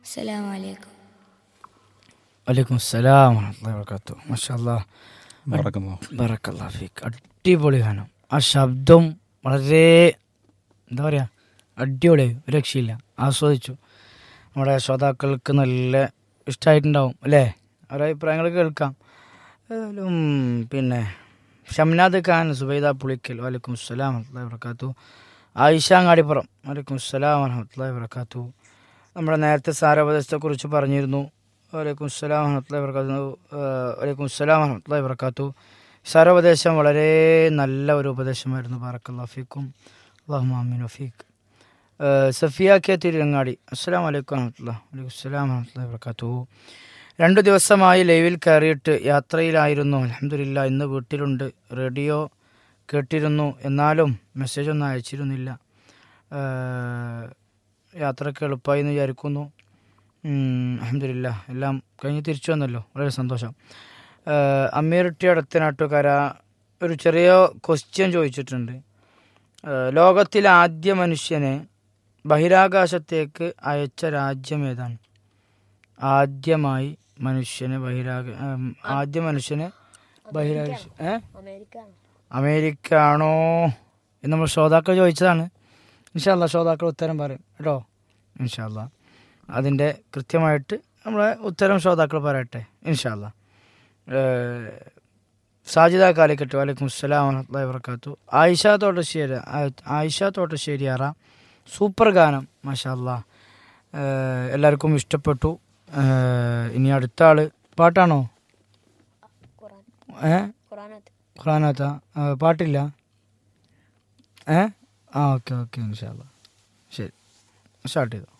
അസ്സലാമു അലൈക്കും വലൈക്കും അസ്സലാം വറഹ്മത്തുള്ളാഹി വബറകാതുഹു മാഷാല്ലാ ബറക്കുന്നു ബറക്കല്ലാ ഫീക്ക് അടിപൊളി ഗാനം ആ ശബ്ദം വളരെ എന്താ പറയുക അടിപൊളി ഒരു രക്ഷയില്ല ആസ്വദിച്ചു നമ്മുടെ ശ്രോതാക്കൾക്ക് നല്ല ഇഷ്ടമായിട്ടുണ്ടാവും അല്ലേ അവരുടെ അഭിപ്രായങ്ങൾ കേൾക്കാം ഏതായാലും പിന്നെ ഷംനാദ് ഖാൻ സുബൈദ പുളിക്കൽ വലൈക്കും അസ്സലാം വറഹ്മത്തുള്ളാഹി വബറകാതുഹു ആയിഷ അങ്ങാടിപ്പുറം വലൈക്കും അസ്സലാം വറഹ്മത്തുള്ളാഹി വബറകാതുഹു നമ്മുടെ നേരത്തെ സാരോപദേശത്തെക്കുറിച്ച് പറഞ്ഞിരുന്നു വലൈക്കും അസ്സലാം വറഹ്മത്തുള്ളാഹി വബറകാതുഹു ഏഹ് വലൈക്കും അസ്സലാം വറഹ്മത്തുള്ളാഹി വബറകാതുഹു സാരോപദേശം വളരെ നല്ല ഒരു ഉപദേശമായിരുന്നു ബാറക്കല്ലാ ഫീക്കും അള്ളാഹു അമീൻ വഫീഖ് ഏഹ് സഫിയ കെ തിരുരങ്ങാടി അസ്സലാം വലൈക്കും വറഹ്മത്തുള്ളാഹി വലൈക്കും അസ്സലാം വറഹ്മത്തുള്ളാഹി വബറകാതുഹു രണ്ടു ദിവസമായി ലൈവിൽ കയറിയിട്ട് യാത്രയിലായിരുന്നു അലഹമില്ല ഇന്ന് വീട്ടിലുണ്ട് റേഡിയോ കേട്ടിരുന്നു എന്നാലും മെസ്സേജ് ഒന്നും അയച്ചിരുന്നില്ല ഏഹ് യാത്രയ്ക്ക് എളുപ്പമായി എന്ന് വിചാരിക്കുന്നു അഹമ്മദില്ല എല്ലാം കഴിഞ്ഞ് തിരിച്ചു വന്നല്ലോ വളരെ സന്തോഷം ഏഹ് അമീർട്ടി അടുത്ത നാട്ടുകാര ഒരു ചെറിയ ക്വസ്റ്റ്യൻ ചോദിച്ചിട്ടുണ്ട് ഏഹ് ലോകത്തിലെ ആദ്യ മനുഷ്യനെ ബഹിരാകാശത്തേക്ക് അയച്ച രാജ്യം ഏതാണ് ആദ്യമായി മനുഷ്യനെ ബഹിരാക ഉം, ആദ്യ മനുഷ്യനെ ബഹിരാകാശ ഏ അമേരിക്ക അമേരിക്ക ആണോ എന്ന് നമ്മൾ ശ്രോതാക്കൾ ചോദിച്ചതാണ് ഇൻഷാല്ല ശ്രോതാക്കൾ ഉത്തരം പറയും കേട്ടോ ഇൻഷാല്ല അതിൻ്റെ കൃത്യമായിട്ട് നമ്മളെ ഉത്തരം ശ്രോതാക്കൾ പറയട്ടെ ഇൻഷാല്ല സാജിദ കാലിക്കട്ട് വലൈക്കും അസ്സലാം വറഹ്മത്തുള്ളാഹി വബറകാത്തു ആയിഷ തോട്ടശ്ശേരി ആ- ആയിഷ തോട്ടശ്ശേരിയാറ സൂപ്പർ ഗാനം മാഷാല്ല എല്ലാവർക്കും ഇഷ്ടപ്പെട്ടു ഏഹ്, ഇനി അടുത്ത ആള് പാട്ടാണോ ഖുറാൻ ഏ ഖുറാനത്ത് ഖുറാനത്ത പാട്ടില്ല ഏ ആ ഓക്കെ ഓക്കെ ഇൻഷാല്ല ശരി സ്റ്റാർട്ട് ചെയ്തു